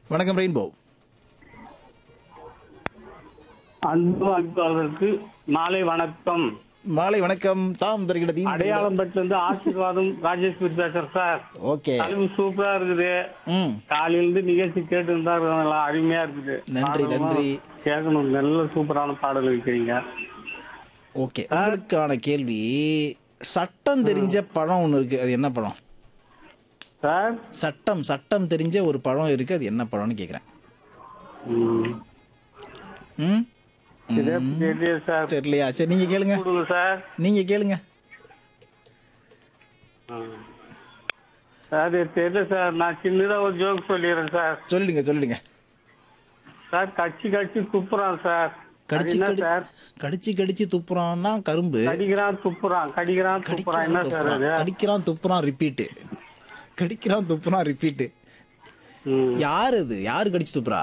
வணக்கம் ரெயின்போ அன்பு அன்பாளருக்கு மாலை வணக்கம் மாலை வணக்கம் தாம் தருகிற தீம் அடையாளம் இருந்து ஆசீர்வாதம் ராஜேஸ்வரி பேசுறேன் சார் ஓகே தலைவு சூப்பரா இருக்குது ம் காலையில இருந்து நிகழ்ச்சி கேட்டு இருந்தா நல்லா அருமையா இருக்குது நன்றி, பாடலும் நன்றி. கேட்கணும் நல்ல சூப்பரான பாடல் வைக்கிறீங்க ஓகே உங்களுக்கான கேள்வி சட்டம் தெரிஞ்ச பழம் ஒன்று இருக்கு அது என்ன பழம் சார் சட்டம் சட்டம் தெரிஞ்ச ஒரு பழம் இருக்கு அது என்ன பழம்னு கேக்குறேன் ம். ம் இதே தெரியல சார் தெரியலையா சரி நீங்க கேளுங்க கொடுங்க சார் நீங்க கேளுங்க சார் இது தெரியல சார் நான் சின்னதா ஒரு ஜோக் சொல்லிடுறேன் சார் சொல்லிடுங்க சொல்லிடுங்க சார் கட்சி கட்சி துப்புறான் சார் கடிச்சு அது என்ன கடி சார் கடிச்சு கடிச்சு துப்புறான்னா கரும்பு கடிக்கிறான் துப்புறான் கடிக்கிறான் துப்புறான் என்ன கடிக்கிறான் சார் அது துப்புறான். கடிக்கிறான் துப்புறான் ரிப்பீட்டு கடிக்கிறான் துப்புறான் ரிப்பீட்டு ம். யார் அது யாரு கடிச்சு துப்புறா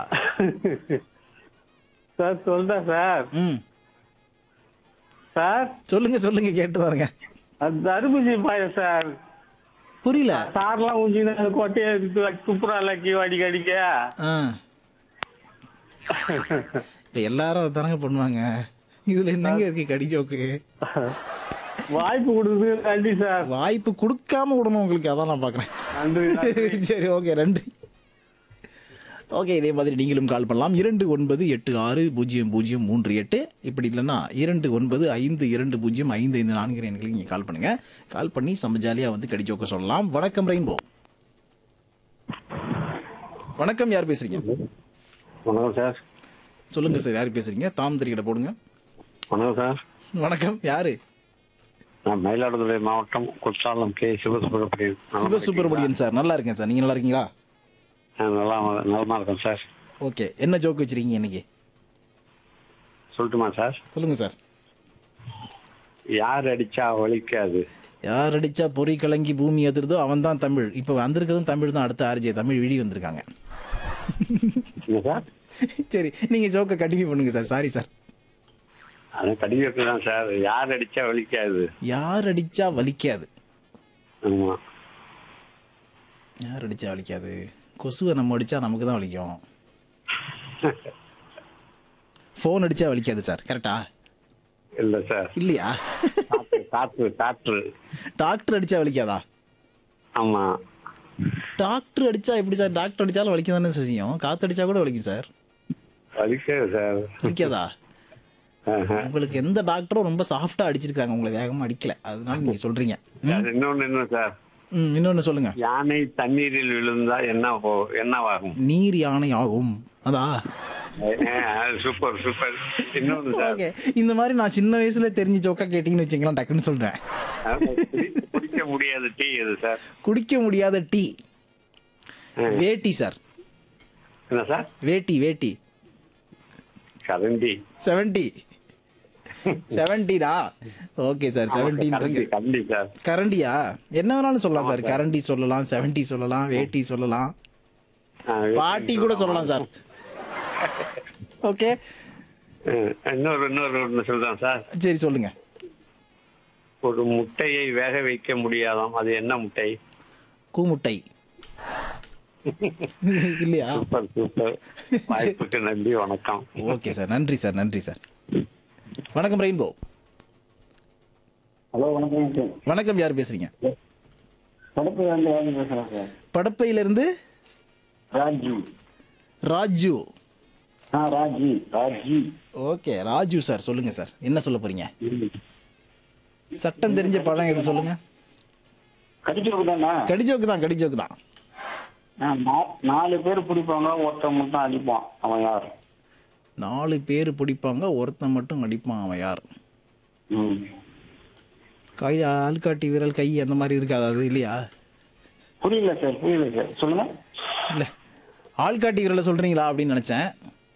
சார் சொல்றேன் சார் ம் சார் சொல்லுங்க சொல்லுங்க கேட்டு பாருங்க அது தர்பூசி பாயம் சார் புரியல சார்லாம் ஊஞ்சின கொட்டையை துப்புறான் லக்கி வாடி கடிக்க ஆ இப்ப எல்லாரும் அதானங்க பண்ணுவாங்க இதுல என்னங்க இருக்கு கடி ஜோக்கு வாய்ப்பு கொடுக்குது நன்றி சார் வாய்ப்பு கொடுக்காம விடணும் உங்களுக்கு அதான் நான் பாக்குறேன் நன்றி நன்றி. சரி ஓகே நன்றி ஓகே இதே மாதிரி நீங்களும் கால் பண்ணலாம் இரண்டு ஒன்பது எட்டு ஆறு பூஜ்ஜியம் பூஜ்ஜியம் மூன்று எட்டு இப்படி இல்லைன்னா இரண்டு ஒன்பது ஐந்து இரண்டு பூஜ்ஜியம் ஐந்து ஐந்து நான்கு எண்களுக்கு நீங்கள் கால் பண்ணுங்க கால் பண்ணி செம்ம ஜாலியாக வந்து கடிஜோக்க சொல்லலாம் வணக்கம் ரெயின்போ வணக்கம் யார் பேசுறீங்க வணக்கம் சார் சொல்லுங்க சார் யார் பேசுறீங்க தாம் தெரிகிட போடுங்க வணக்கம் சார் வணக்கம் யாரு நான் மயிலாடுதுறை மாவட்டம் குற்றாலம் கே சிவசுப்ரமணியன் சிவசுப்பிரமணியன் சார் நல்லா இருக்கேன் சார் நீங்க நல்லா இருக்கீங்களா நான் நல்லா நலமா இருக்கேன் சார் ஓகே என்ன ஜோக் வச்சிருக்கீங்க இன்னைக்கு சொல்லட்டுமா சார் சொல்லுங்க சார் யார் அடிச்சா வலிக்காது யார் அடிச்சா பொறி கலங்கி பூமி அதிர்தோ அவன் தான் தமிழ் இப்போ வந்திருக்கிறதும் தமிழ் தான் அடுத்த ஆர்ஜே தமிழ் வீடியோ வந்திருக்காங்க என்ன சார் சரி நீங்க ஜோக்க கண்டினியூ பண்ணுங்க சார் சாரி சார் அது கடிதத்து தான் சார் யார் அடிச்சா வலிக்காது யார் அடிச்சா வலிக்காது ஆமா யார் அடிச்சா வலிக்காது கொசுவை நம்ம அடிச்சா நமக்கு தான் வலிக்கும் ஃபோன் அடிச்சா வலிக்காது சார் கரெக்டா இல்ல சார் இல்லையா காற்று காற்று காற்று டாக்டர் அடிச்சா வலிக்காதா ஆமா டாக்டர் அடிச்சா எப்படி சார் டாக்டர் அடிச்சாலும் வலிக்க தானே செய்யும் காத்து அடிச்சா கூட வலிக்கும் சார் வலிக்காது சார் வலிக்காதா ஆஹா. உங்களுக்கு எந்த டாக்டரும் ரொம்ப சாஃப்டா அடிச்சிருக்காங்க உங்களை வேகமா அடிக்கல அதனால நீங்க சொல்றீங்க சார், இன்னொன்னு என்ன சார் ம் இன்னொன்னு சொல்லுங்க யானை தண்ணீரில் விழுந்தா என்ன போ- என்னவாகும் நீர் யானை ஆகும் அதா சூப்பர் சூப்பர் இன்னொன்னு சார் ஓகே இந்த மாதிரி நான் சின்ன வயசுல தெரிஞ்ச ஜோக்கா கேட்டீங்கன்னு வச்சுக்கலாம் டக்குன்னு சொல்றேன் குடி- குடிக்க முடியாத டீ எது சார் குடிக்க முடியாத டீ ஆ. வேட்டி சார் என்ன சார் வேட்டி வேட்டி கரண்டி செவன்டி செவன்டிடா ஓகே சார் செவன்டீன் கரண்டி கரண்டி சார் கரண்டியா என்ன வேணாலும் சொல்லலாம் சார் கரண்டி சொல்லலாம் செவன்டி சொல்லலாம் வேட்டி சொல்லலாம் ஆ, பாட்டி கூட சொல்லலாம் சார் ஓகே ஆ, இன்னொரு இன்னொரு ஒன்று சொல்றேன் சார் சரி சொல்லுங்க ஒரு முட்டையை வேக வைக்க முடியாதாம் அது என்ன முட்டை கூமுட்டை இல்லையா சூப்பர் சூப்பர் வாய்ப்புக்கு நன்றி வணக்கம் ஓகே சார் நன்றி சார் நன்றி சார் வணக்கம் ரெயின்போ ஹலோ வணக்கம் சார் வணக்கம் யார் பேசுறீங்க படப்பு வந்து வாங்கி பேசுகிறேன் சார் படப்பையிலிருந்து ராஜி ராஜு ஆ ராஜி ராஜி ஓகே ராஜு சார் சொல்லுங்க சார் என்ன சொல்ல போறீங்க சட்டம் தெரிஞ்ச பழம் எது சொல்லுங்க கடிச்சோக்கு தானே கடிஜோக்கு தான் கடிஜோக்கு தான் ஆ, நா- நாலு பேர் பிடிப்பாங்க ஒருத்தன் மட்டும் அடிப்பான் அவன் யார் நாலு பேர் பிடிப்பாங்க ஒருத்தன் மட்டும் அடிப்பான் அவன் யார் ம் கை ஆள்காட்டி விரல் கை அந்த மாதிரி இருக்காது அது இல்லையா புரியல சார் புரியல சார் சொல்லுங்க இல்லை ஆள்காட்டி விரலை சொல்றீங்களா அப்படின்னு நினைச்சேன்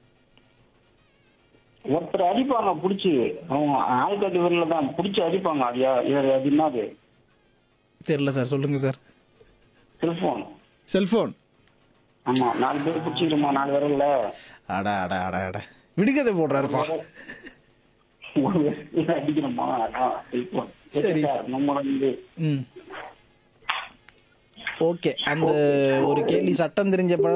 ஒருத்தர் அடிப்பாங்க பிடிச்சி அவங்க ஆள்காட்டி வரல தான் பிடிச்சி அடிப்பாங்க அது யா- இது அது என்னது தெரியல சார் சொல்லுங்க சார் செல்போன் செல்போன் ஆமா நாலு பேர் பிடிச்சிக்கிறோமா நாலு விரல்ல அட அட அட அட விடுகதை போடுறாருப்பா ஒரு விரல்ல அடிக்கிறோமா அதான் செல்போன் சரி. சார் நம்ம வந்து ம் ஓகே அந்த ஒரு கேள்வி சட்டம் தெரிஞ்ச பழ